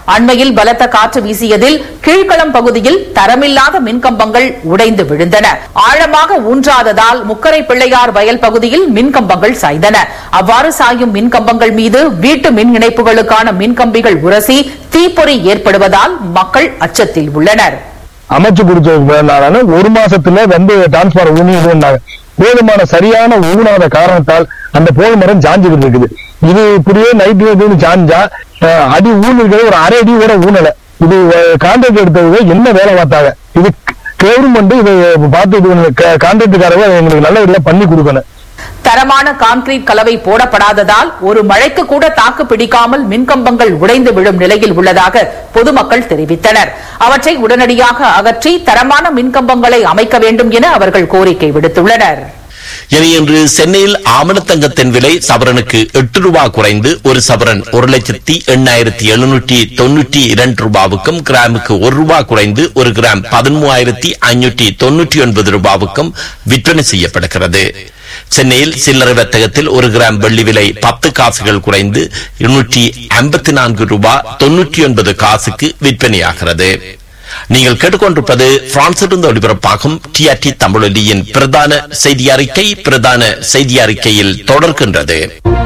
அண்மையில் பலத்த காற்று வீசியதில் கீழ்களம் பகுதியில் தரமில்லாத மின்கம்பங்கள் உடைந்து விழுந்தன ஆழமாக ஊன்றாததால் முக்கரை பிள்ளையார் வயல் பகுதியில் மின்கம்பங்கள் சாய்ந்தன அவ்வாறு சாயும் மின்கம்பங்கள் மீது வீட்டு மின் இணைப்புகளுக்கான மின்கம்பிகள் உரசி தீப்பொறி ஏற்படுவதால் மக்கள் அச்சத்தில் உள்ளனர் அமைச்சு கொடுத்ததுனால ஒரு மாசத்துல வந்து டிரான்ஸ்பார் ஊனிடுனாங்க போதுமான சரியான ஊனாத காரணத்தால் அந்த போல் மரம் சாஞ்சுக்கிட்டு இருக்குது இது இப்படியே நைட்டு நைட்டு சாஞ்சா அஹ், அடி ஊன் இருக்கிறது ஒரு அரை அடி கூட ஊனல இது கான்ட்ராக்ட் எடுத்தவங்க என்ன வேலை பார்த்தாங்க இது கவர்மெண்ட் இதை பார்த்து இது கான்ட்ராக்டுக்காரங்க எங்களுக்கு நல்ல இதில் பண்ணி கொடுக்கணும் தரமான கான்கிரீட் கலவை போடப்படாததால் ஒரு மழைக்கு கூட தாக்கு பிடிக்காமல் மின்கம்பங்கள் உடைந்து விழும் நிலையில் உள்ளதாக பொதுமக்கள் தெரிவித்தனர் அவற்றை உடனடியாக அகற்றி தரமான மின்கம்பங்களை அமைக்க வேண்டும் என அவர்கள் கோரிக்கை விடுத்துள்ளனர் இனி இன்று சென்னையில் ஆமணத்தங்கத்தின் விலை சவரனுக்கு எட்டு ரூபாய் குறைந்து ஒரு சவரன் ஒரு லட்சத்தி எண்ணாயிரத்தி எழுநூற்றி தொண்ணூற்றி இரண்டு ரூபாவுக்கும் கிராமுக்கு ஒரு ரூபாய் குறைந்து ஒரு கிராம் பதிமூவாயிரத்தி ஐநூற்றி தொண்ணூற்றி ஒன்பது ரூபாவுக்கும் விற்பனை செய்யப்படுகிறது சென்னையில் சில்லறை வர்த்தகத்தில் ஒரு கிராம் வெள்ளி விலை பத்து காசுகள் குறைந்து இருநூற்றி ஐம்பத்தி நான்கு ரூபாய் தொன்னூற்றி ஒன்பது காசுக்கு விற்பனையாகிறது நீங்கள் கேட்டுக்கொண்டிருப்பது பிரான்சிலிருந்து ஒளிபரப்பாகும் டிஆர்டி தமிழொலியின் பிரதான செய்தி அறிக்கை பிரதான செய்தி அறிக்கையில் தொடர்கின்றது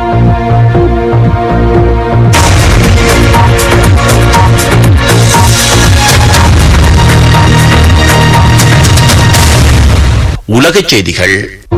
உலகச் செய்திகள்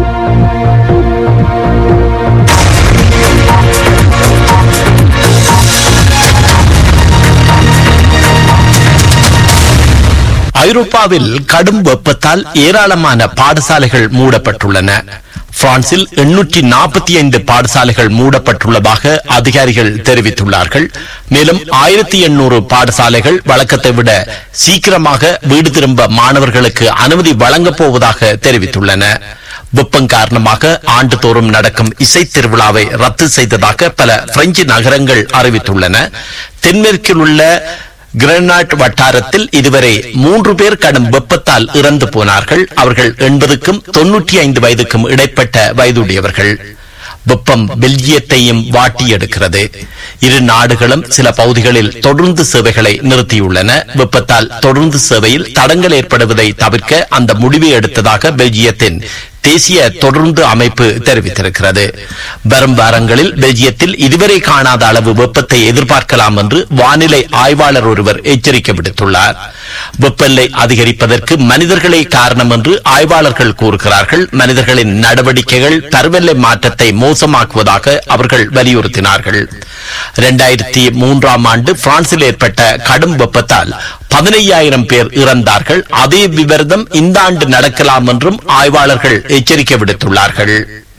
ஐரோப்பாவில் கடும் வெப்பத்தால் ஏராளமான பாடசாலைகள் மூடப்பட்டுள்ளன பிரான்சில் எண்ணூற்றி நாற்பத்தி ஐந்து பாடசாலைகள் மூடப்பட்டுள்ளதாக அதிகாரிகள் தெரிவித்துள்ளார்கள் மேலும் ஆயிரத்தி எண்ணூறு பாடசாலைகள் வழக்கத்தை விட சீக்கிரமாக வீடு திரும்ப மாணவர்களுக்கு அனுமதி வழங்கப் போவதாக தெரிவித்துள்ளன வெப்பம் காரணமாக ஆண்டுதோறும் நடக்கும் இசை திருவிழாவை ரத்து செய்ததாக பல பிரெஞ்சு நகரங்கள் அறிவித்துள்ளன தென்மேற்கில் உள்ள கிரனாட் வட்டாரத்தில் இதுவரை மூன்று பேர் கடும் வெப்பத்தால் இறந்து போனார்கள் அவர்கள் எண்பதுக்கும் தொன்னூற்றி ஐந்து வயதுக்கும் இடைப்பட்ட வயதுடையவர்கள் வெப்பம் பெல்ஜியத்தையும் வாட்டி எடுக்கிறது இரு நாடுகளும் சில பகுதிகளில் தொடர்ந்து சேவைகளை நிறுத்தியுள்ளன வெப்பத்தால் தொடர்ந்து சேவையில் தடங்கள் ஏற்படுவதை தவிர்க்க அந்த முடிவை எடுத்ததாக பெல்ஜியத்தின் தேசிய தொடர்ந்து அமைப்பு தெரிவித்திருக்கிறது வரும் வாரங்களில் பெல்ஜியத்தில் இதுவரை காணாத அளவு வெப்பத்தை எதிர்பார்க்கலாம் என்று வானிலை ஆய்வாளர் ஒருவர் எச்சரிக்கை விடுத்துள்ளார் வெப்பநிலை அதிகரிப்பதற்கு மனிதர்களே காரணம் என்று ஆய்வாளர்கள் கூறுகிறார்கள் மனிதர்களின் நடவடிக்கைகள் பருவநிலை மாற்றத்தை மோசமாக்குவதாக அவர்கள் வலியுறுத்தினார்கள் இரண்டாயிரத்தி மூன்றாம் ஆண்டு பிரான்சில் ஏற்பட்ட கடும் வெப்பத்தால் பதினையாயிரம் பேர் இறந்தார்கள் அதே விபரீதம் இந்த ஆண்டு நடக்கலாம் என்றும் ஆய்வாளர்கள் எச்சரிக்கை விடுத்துள்ளார்கள்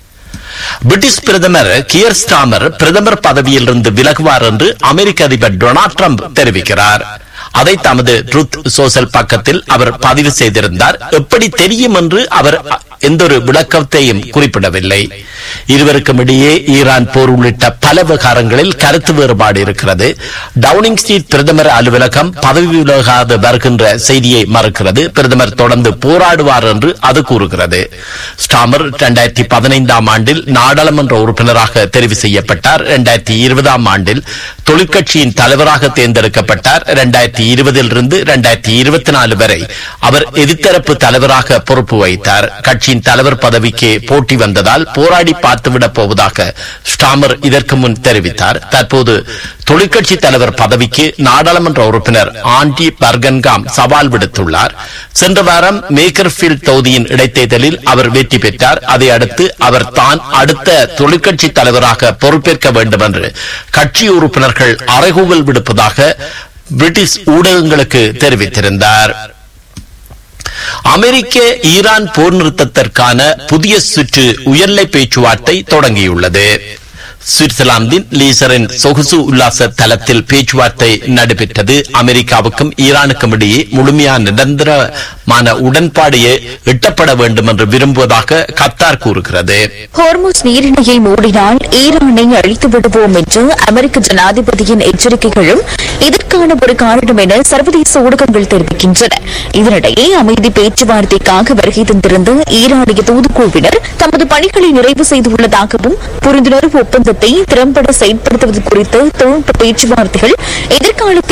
பிரிட்டிஷ் பிரதமர் கியர் ஸ்டாமர் பிரதமர் பதவியிலிருந்து விலகுவார் என்று அமெரிக்க அதிபர் டொனால்ட் ட்ரம்ப் தெரிவிக்கிறார் அதை தமது ட்ரூத் சோஷல் பக்கத்தில் அவர் பதிவு செய்திருந்தார் எப்படி தெரியும் என்று அவர் எந்த ஒரு விளக்கத்தையும் குறிப்பிடவில்லை இருவருக்கும் இடையே ஈரான் போர் உள்ளிட்ட பல விவகாரங்களில் கருத்து வேறுபாடு இருக்கிறது டவுனிங் ஸ்ட்ரீட் பிரதமர் அலுவலகம் பதவி விலகாது வருகின்ற செய்தியை மறுக்கிறது பிரதமர் தொடர்ந்து போராடுவார் என்று அது கூறுகிறது ஸ்டாமர் இரண்டாயிரத்தி பதினைந்தாம் ஆண்டில் நாடாளுமன்ற உறுப்பினராக தெரிவு செய்யப்பட்டார் இரண்டாயிரத்தி இருபதாம் ஆண்டில் தொழிற்கட்சியின் தலைவராக தேர்ந்தெடுக்கப்பட்டார் இரண்டாயிரத்தி இருபதில் இருந்து இரண்டாயிரத்தி இருபத்தி நாலு வரை அவர் எதிர்த்தரப்பு தலைவராக பொறுப்பு வைத்தார் கட்சியின் தலைவர் பதவிக்கு போட்டி வந்ததால் போராடி பார்த்துவிடப் போவதாக ஸ்டாமர் இதற்கு முன் தெரிவித்தார் தற்போது தொழிற்கட்சி தலைவர் பதவிக்கு நாடாளுமன்ற உறுப்பினர் ஆண்டி பர்கன்காம் சவால் விடுத்துள்ளார் சென்ற வாரம் மேக்கர்ஃபீல்ட் தொகுதியின் இடைத்தேர்தலில் அவர் வெற்றி பெற்றார் அதை அடுத்து அவர் தான் அடுத்த தொழிற்கட்சி தலைவராக பொறுப்பேற்க வேண்டும் என்று கட்சி உறுப்பினர்கள் அறைகூவல் விடுப்பதாக பிரிட்டிஷ் ஊடகங்களுக்கு தெரிவித்திருந்தார் அமெரிக்க ஈரான் போர் நிறுத்தத்திற்கான புதிய சுற்று உயர்நிலை பேச்சுவார்த்தை தொடங்கியுள்ளது சுவிட்சர்லாந்தின் லீசரின் சொகுசு உல்லாச தளத்தில் பேச்சுவார்த்தை நடைபெற்றது அமெரிக்காவுக்கும் ஈரானுக்கும் இடையே முழுமையான நிரந்தரமான உடன்பாடு எட்டப்பட வேண்டும் என்று விரும்புவதாக கத்தார் கூறுகிறது ஹோர்முஸ் நீரிணையை மூடினால் ஈரானை அழித்து விடுவோம் என்று அமெரிக்க ஜனாதிபதியின் எச்சரிக்கைகளும் இதற்கான ஒரு காரணம் என சர்வதேச ஊடகங்கள் தெரிவிக்கின்றன இதனிடையே அமைதி பேச்சுவார்த்தைக்காக வருகை தந்திருந்த ஈரானிய தூதுக்குழுவினர் தமது பணிகளை நிறைவு செய்துள்ளதாகவும் புரிந்துணர்வு ஒப்பந்தத்தை திறம்பட செயல்படுத்துவது குறித்த தொழில்நுட்ப பேச்சுவார்த்தைகள் எதிர்காலத்தில்